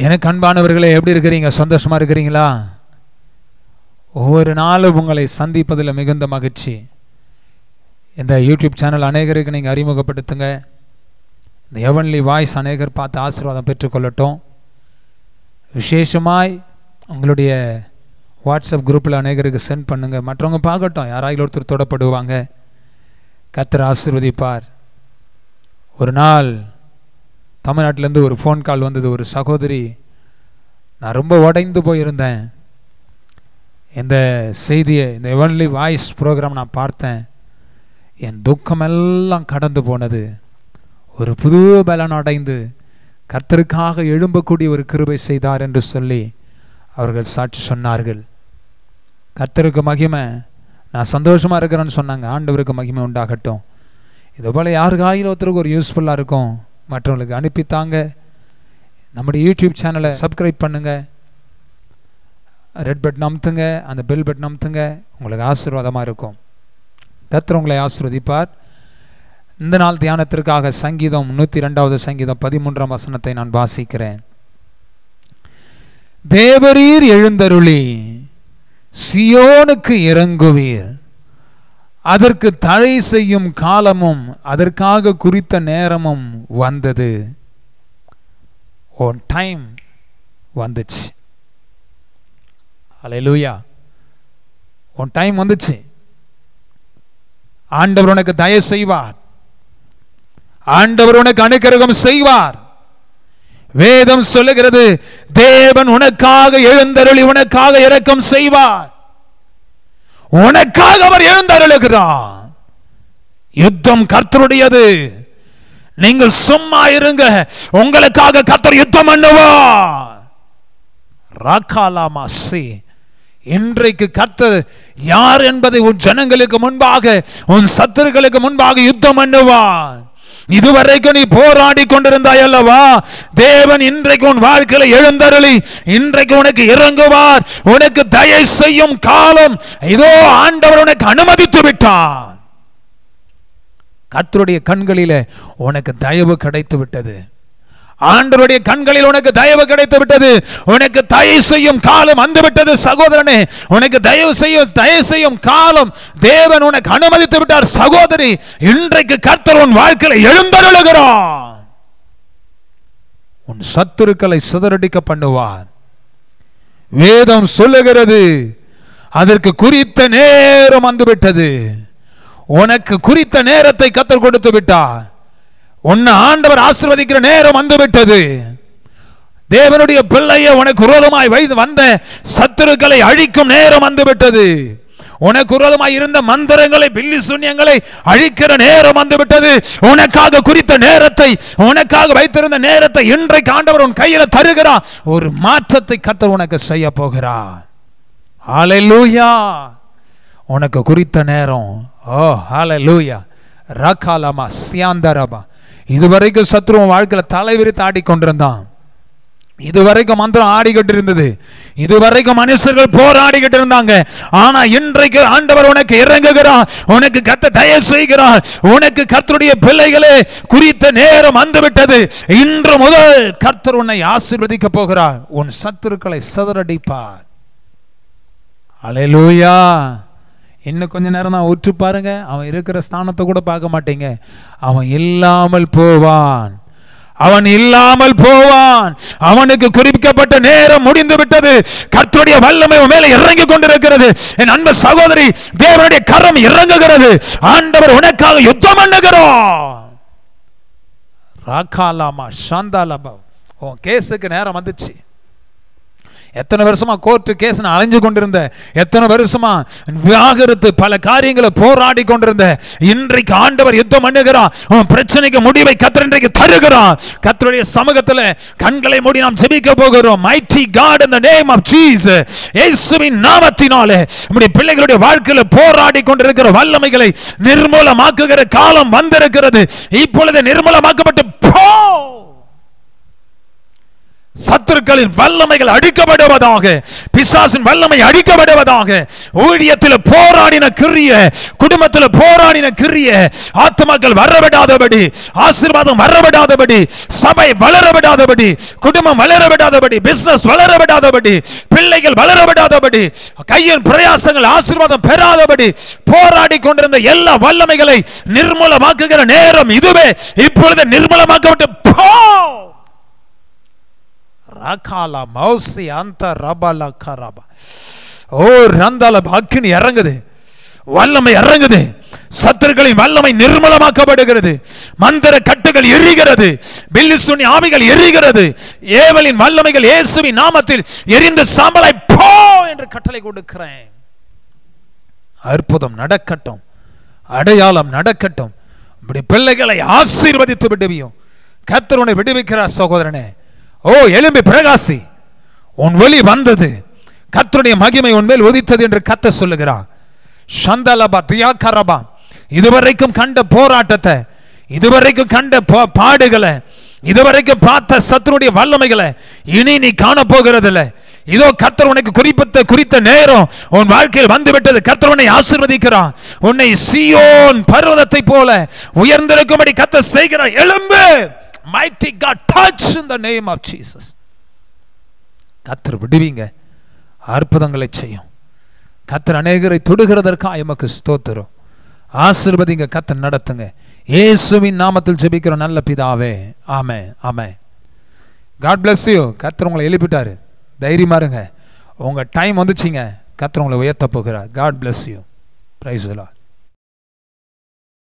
எனக்கு அன்பானவர்களே எப்படி இருக்கிறீங்க சந்தோஷமா இருக்கிறீங்களா ஒவ்வொரு நாளும் உங்களை சந்திப்பதில் மிகுந்த மகிழ்ச்சி இந்த யூடியூப் சேனல் அநேகருக்கு நீங்கள் அறிமுகப்படுத்துங்க இந்த எவன்லி வாய்ஸ் அநேகர் பார்த்து ஆசீர்வாதம் பெற்றுக்கொள்ளட்டும் விசேஷமாய் உங்களுடைய வாட்ஸ்அப் குரூப்பில் அநேகருக்கு சென்ட் பண்ணுங்க மற்றவங்க பார்க்கட்டும் யாராவது ஒருத்தர் தொடப்படுவாங்க கத்தர் ஆசீர்வதிப்பார் ஒரு நாள் தமிழ்நாட்டிலேருந்து ஒரு ஃபோன் கால் வந்தது ஒரு சகோதரி நான் ரொம்ப உடைந்து போயிருந்தேன் இந்த செய்தியை இந்த எவன்லி வாய்ஸ் ப்ரோக்ராம் நான் பார்த்தேன் என் துக்கமெல்லாம் கடந்து போனது ஒரு புது பலன் அடைந்து கர்த்தருக்காக எழும்பக்கூடிய ஒரு கிருபை செய்தார் என்று சொல்லி அவர்கள் சாட்சி சொன்னார்கள் கர்த்தருக்கு மகிமை நான் சந்தோஷமாக இருக்கிறேன்னு சொன்னாங்க ஆண்டவருக்கு மகிமை உண்டாகட்டும் இது போல் யாருக்காயிலும் ஒருத்தருக்கு ஒரு யூஸ்ஃபுல்லாக இருக்கும் மற்றவங்களுக்கு அனுப்பித்தாங்க நம்முடைய யூடியூப் சேனலை சப்ஸ்கிரைப் பண்ணுங்கள் ரெட் பட்டன் அமுத்துங்க அந்த பெல் பட்டன் அமுத்துங்க உங்களுக்கு ஆசீர்வாதமாக இருக்கும் கர்த்தர் உங்களை ஆசீர்வதிப்பார் இந்த நாள் தியானத்திற்காக சங்கீதம் நூற்றி ரெண்டாவது சங்கீதம் பதிமூன்றாம் வசனத்தை நான் வாசிக்கிறேன் தேவரீர் எழுந்தருளி சியோனுக்கு இறங்குவீர் அதற்கு தடை செய்யும் காலமும் அதற்காக குறித்த நேரமும் வந்தது ஓன் டைம் வந்துச்சு அலையிலூயா உன் டைம் வந்துச்சு ஆண்டவர் உனக்கு தயவு செய்வார் ஆண்டவர் உனக்கு அனுக்கிரகம் செய்வார் வேதம் சொல்லுகிறது தேவன் உனக்காக எழுந்தருளி உனக்காக இரக்கம் செய்வார் உனக்காக அவர் எழுந்தருளுகிறார் யுத்தம் கர்த்தருடையது நீங்கள் சும்மா இருங்க உங்களுக்காக கர்த்தர் யுத்தம் பண்ணுவார் ராக்காலாமா சி இன்றைக்கு கர்த்தர் யார் என்பதை உன் ஜனங்களுக்கு முன்பாக உன் சத்துருக்களுக்கு முன்பாக யுத்தம் பண்ணுவார் இதுவரைக்கும் நீ போராடி கொண்டிருந்தாய் அல்லவா தேவன் இன்றைக்கு உன் வாழ்க்கையில எழுந்தருளி இன்றைக்கு உனக்கு இறங்குவார் உனக்கு தயை செய்யும் காலம் இதோ ஆண்டவர் உனக்கு அனுமதித்து விட்டார் கர்த்தருடைய கண்களிலே உனக்கு தயவு கிடைத்து விட்டது ஆண்டவருடைய கண்களில் உனக்கு தயவு கிடைத்து விட்டது உனக்கு தயவு செய்யும் காலம் வந்துவிட்டது சகோதரனே உனக்கு தயவு செய்யும் தயவு செய்யும் காலம் தேவன் உனக்கு அனுமதித்து விட்டார் சகோதரி இன்றைக்கு கர்த்தர் உன் வாழ்க்கையில் எழுந்தருளுகிறார் உன் சத்துருக்களை சிதறடிக்க பண்ணுவார் வேதம் சொல்லுகிறது அதற்கு குறித்த நேரம் வந்துவிட்டது உனக்கு குறித்த நேரத்தை கத்தர் கொடுத்து விட்டார் உன்னை ஆண்டவர் ஆசிர்வதிக்கிற நேரம் வந்துவிட்டது தேவனுடைய பிள்ளைய உனக்கு விரோதமாய் வைத்து வந்த சத்துருக்களை அழிக்கும் நேரம் வந்துவிட்டது உனக்கு விரோதமாய் இருந்த மந்திரங்களை பில்லி சூன்யங்களை அழிக்கிற நேரம் வந்துவிட்டது உனக்காக குறித்த நேரத்தை உனக்காக வைத்திருந்த நேரத்தை இன்றைக்கு ஆண்டவர் உன் கையில தருகிறார் ஒரு மாற்றத்தை கத்தர் உனக்கு செய்ய போகிறார் ஹalleluya உனக்கு குறித்த நேரம் ஓ ஹalleluya ரகாலமா சியாந்தரபா இதுவரைக்கும் சத்ருவன் வாழ்க்கையில தலைவிரித்து ஆடிக்கொண்டிருந்தான் இதுவரைக்கும் மந்திரம் ஆடிக்கிட்டு இருந்தது இதுவரைக்கும் மனுஷர்கள் போராடிக்கிட்டு இருந்தாங்க ஆனா இன்றைக்கு ஆண்டவர் உனக்கு இறங்குகிறார் உனக்கு கத்த தயவு செய்கிறார் உனக்கு கர்த்தருடைய பிள்ளைகளே குறித்த நேரம் வந்துவிட்டது இன்று முதல் கர்த்தர் உன்னை ஆசீர்வதிக்க போகிறார் உன் சத்துருக்களை சதறடிப்பார் அலையலூயா இன்னும் கொஞ்ச நேரம் தான் உற்று பாருங்க அவன் இருக்கிற ஸ்தானத்தை கூட பார்க்க மாட்டீங்க அவன் இல்லாமல் போவான் அவன் இல்லாமல் போவான் அவனுக்கு குறிப்பிக்கப்பட்ட நேரம் முடிந்து விட்டது கர்த்தருடைய வல்லமை உன் மேல இறங்கி கொண்டிருக்கிறது என் அன்பு சகோதரி தேவனுடைய கரம் இறங்குகிறது ஆண்டவர் உனக்காக யுத்தம் பண்ணுகிறோம் ராக்காலாமா சாந்தாலாபா உன் கேஸுக்கு நேரம் வந்துச்சு எத்தனை வருஷமா கோர்ட்டு கேஸ் நான் அலைஞ்சு கொண்டிருந்த எத்தனை வருஷமா விவாகரத்து பல காரியங்களை போராடி கொண்டிருந்த இன்றைக்கு ஆண்டவர் யுத்தம் பண்ணுகிறான் உன் பிரச்சனைக்கு முடிவை கத்தர் இன்றைக்கு தருகிறான் கத்தருடைய சமூகத்தில் கண்களை மூடி நாம் ஜெபிக்க போகிறோம் மைட்டி காட் இந்த நேம் ஆஃப் ஜீசஸ் இயேசுவின் நாமத்தினாலே நம்முடைய பிள்ளைகளுடைய வாழ்க்கையில போராடி கொண்டிருக்கிற வல்லமைகளை நிர்மூலமாக்குகிற காலம் வந்திருக்கிறது இப்பொழுது நிர்மூலமாக்கப்பட்டு போ சத்து சத்துருக்களின் வல்லமைகள் அடிக்கப்படுவதாக பிசாசின் வல்லமை அடிக்கப்படுவதாக ஊழியத்தில் போராடின கிரிய குடும்பத்தில் போராடின கிரிய ஆத்மாக்கள் வரவிடாதபடி ஆசீர்வாதம் வரவிடாதபடி சபை வளரவிடாதபடி குடும்பம் வளரவிடாதபடி பிசினஸ் வளரவிடாதபடி பிள்ளைகள் வளரவிடாதபடி கையின் பிரயாசங்கள் ஆசீர்வாதம் பெறாதபடி போராடி கொண்டிருந்த எல்லா வல்லமைகளை நிர்மூலமாக்குகிற நேரம் இதுவே இப்பொழுது நிர்மூலமாக்கப்பட்டு போ ரகாலா மௌசி அந்த ரபல கரபா ஓ ரந்தால அக்கினி இறங்குது வல்லமை இறங்குது சத்துருக்களின் வல்லமை நிர்மலமாக்கப்படுகிறது மந்திர கட்டுகள் எரிகிறது பில்லிசுனி ஆவிகள் எரிகிறது ஏவலின் வல்லமைகள் இயேசுவின் நாமத்தில் எரிந்து சாம்பலாய் போ என்று கட்டளை கொடுக்கிறேன் அற்புதம் நடக்கட்டும் அடையாளம் நடக்கட்டும் இப்படி பிள்ளைகளை ஆசீர்வதித்து விடுவியும் கர்த்தர் உன்னை விடுவிக்கிறார் சகோதரனே ஓ எலும்பி பிரகாசி உன் ஒளி வந்தது கர்த்தருடைய மகிமை உன்மேல் உதித்தது என்று கத்த சொல்லுகிறார் சந்தலபா தியாகரபா இதுவரைக்கும் கண்ட போராட்டத்தை இதுவரைக்கும் கண்ட பா- பாடுகளை இதுவரைக்கும் பார்த்த சத்துருடைய வல்லமைகளை இனி நீ காண போகிறதில்ல இதோ கர்த்தர் உனக்கு குறிப்பிட்ட குறித்த நேரம் உன் வாழ்க்கையில் வந்து விட்டது கர்த்தர் உன்னை ஆசீர்வதிக்கிறான் உன்னை சியோன் பர்வதத்தை போல உயர்ந்திருக்கும்படி கர்த்தர் செய்கிறார் எழும்பு mighty God touch in the name of Jesus கர்த்தர் விடுவீங்க அற்புதங்களை செய்யும் கர்த்தர் அநேகரை தொடுகிறதற்காக எமக்கு ஸ்தோத்திரம் ஆசீர்வதிங்க கர்த்தர் நடத்துங்க இயேசுவின் நாமத்தில் ஜெபிக்கிற நல்ல பிதாவே ஆமே ஆமே காட் bless யூ கர்த்தர் உங்களை எழுப்பிட்டாரு தைரியமா இருங்க உங்க டைம் வந்துச்சிங்க கர்த்தர் உங்களை உயர்த்த போகிறார் God bless you praise Lord